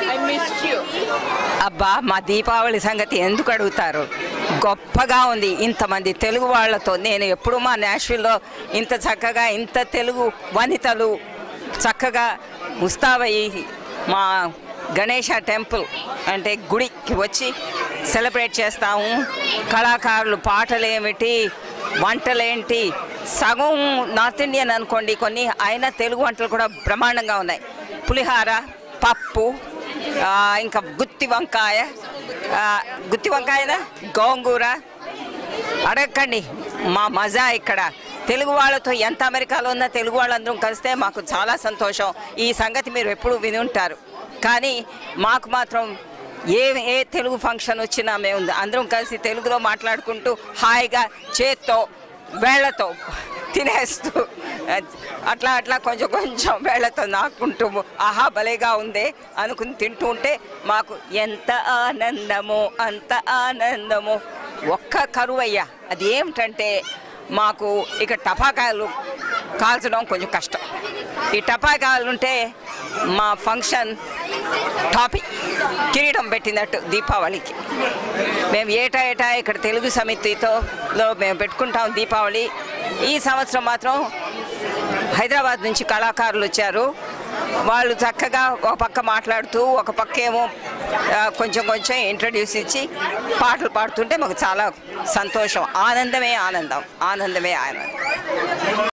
I missed you. అబ్బా మా దీపావళి సంగతి ఎందుకు అడుగుతారు గొప్పగా ఉంది ఇంతమంది తెలుగు వాళ్ళతో నేను ఎప్పుడు మా నేషనల్లో ఇంత చక్కగా ఇంత తెలుగు వనితలు చక్కగా ముస్తాబయ్యి మా గణేష టెంపుల్ అంటే గుడికి వచ్చి సెలబ్రేట్ చేస్తాము కళాకారులు పాటలు ఏమిటి వంటలేంటి సగం నార్త్ ఇండియన్ అనుకోండి కొన్ని అయినా తెలుగు వంటలు కూడా బ్రహ్మాండంగా ఉన్నాయి పులిహార పప్పు ఆ, ఇంకా గుత్తి వంకాయ ఆ, గుత్తి వంకాయనా గోంగూర అడగండి మా మజా ఇక్కడ తెలుగు వాళ్ళతో ఎంత అమెరికాలో ఉన్న తెలుగు వాళ్ళందరం కలిస్తే మాకు చాలా సంతోషం ఈ సంగతి మీరు ఎప్పుడు విని ఉంటారు కానీ మాకు మాత్రం ఏ ఏ తెలుగు ఫంక్షన్ వచ్చినా మేము అందరం కలిసి తెలుగులో మాట్లాడుకుంటూ హాయిగా చేత్తో వేళ్లతో తినేస్తూ అట్లా అట్లా కొంచెం కొంచెం వేళ్లతో నాకుంటూ ఆహా భలేగా ఉంది అనుకుని తింటూ ఉంటే మాకు ఎంత ఆనందమో అంత ఆనందమో ఒక్క కరువయ్యా అది ఏమిటంటే మాకు ఇక టపాకాయలు కాల్చడం కొంచెం కష్టం ఈ టపాకాయలు ఉంటే మా ఫంక్షన్ టాపిక్ కిరీటం పెట్టినట్టు దీపావళికి మేము ఏటా ఏటా ఇక్కడ తెలుగు సమితితో లో మేము పెట్టుకుంటాం దీపావళి ఈ సంవత్సరం మాత్రం హైదరాబాద్ నుంచి కళాకారులు వచ్చారు వాళ్ళు చక్కగా ఒక పక్క మాట్లాడుతూ ఒక పక్క ఏమో ఆ, కొంచెం కొంచెం ఇంట్రడ్యూస్ ఇచ్చి పాటలు పాడుతుంటే మాకు చాలా సంతోషం ఆనందమే ఆనందం ఆనందమే ఆనందం